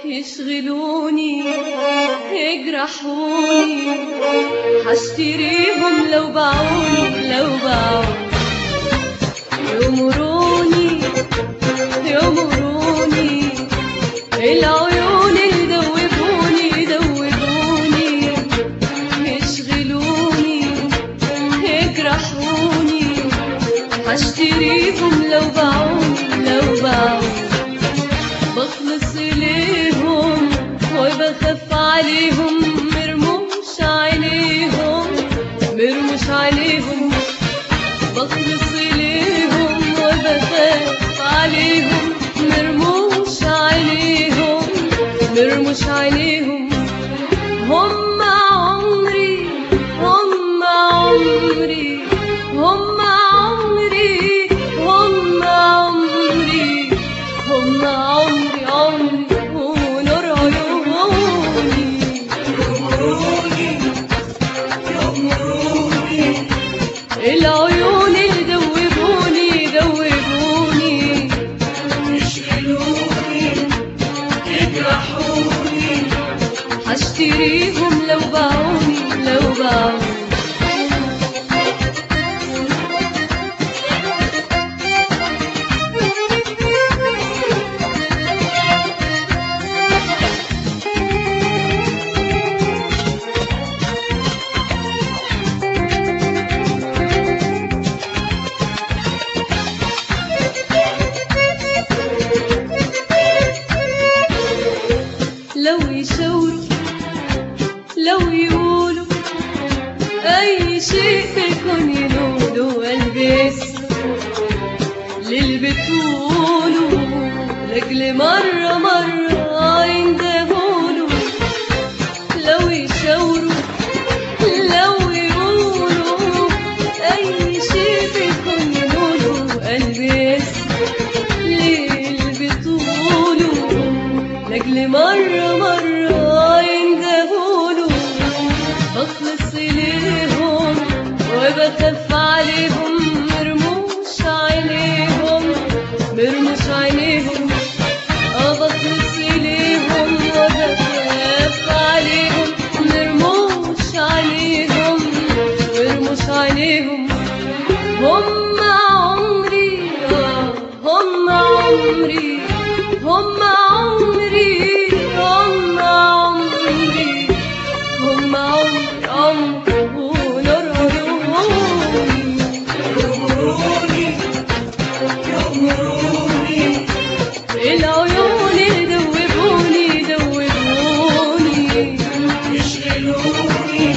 يشغلوني يجرحوني حشتريهم لو باعوني لو باعوني يمروني يمروني العيون يدوبوني يدوبوني يشغلوني يجرحوني هشتريهم لو باعوني لو باعوني بخلص ليهم وبخاف عليهم مرموش عليهم مرموش عليهم بخلص ليهم وبخاف عليهم مرموش عليهم مرموش عليهم هم عمري هم عمري هم عمري هم عمري هم عمري عمري ونور عيوني يمروني يمروني العيون يدوبوني يدوبوني يشغلوني يجرحوني هشتريهم لو باعوني لو باعوني لو يشاوروا لو يقولوا أي شيء بيكون ينولوا قلبي يسمع للي بتقولوا لأجل مرة مرة يندهولوا لو يشاوروا لو يقولوا أي شيء بيكون ينولوا قلبي يسمع للي بتقولوا لأجل مرة مرة يندهولوا بخلص ليهم وبخاف عليهم مرموش عينيهم مرموش عينيهم اه بخلص ليهم وبخاف عليهم مرموش عينيهم مرموش عينيهم هم عمري آه، هم عمري هم عمري هم عمري هم عمري عمري ونور عيوني يمروني يمروني العيون يدوبوني يدوبوني يشغلوني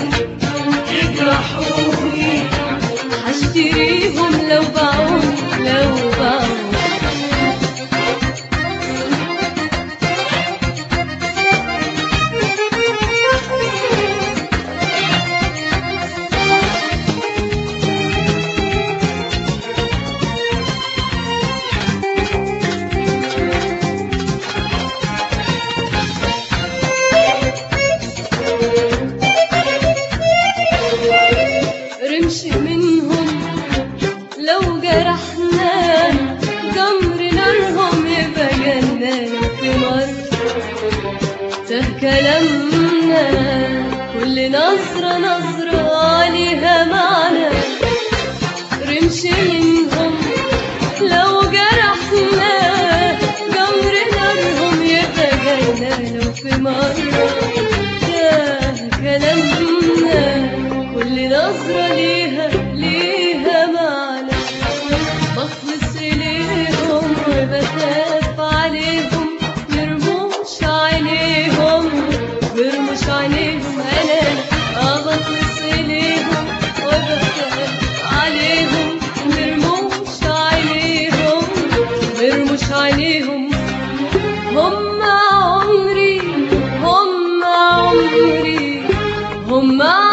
يجرحوني هشتريهم لو باعوني لو باعوني رمش منهم لو جرحنا جمر نارهم يبقى جنان في مرة ده كلامنا كل نظرة نظرة ليها معنى رمش منهم لو جرحنا جمر نارهم يبقى جنان في مرة ده كلامنا كل نظرة ليها ليها معنى بخلص إليهم وبخاف عليهم مرموش عينيهم مرموش عينيهم أنا آه بخلص إليهم وبخاف عليهم مرموش عينيهم مرموش عينيهم هم عمري هم عمري هم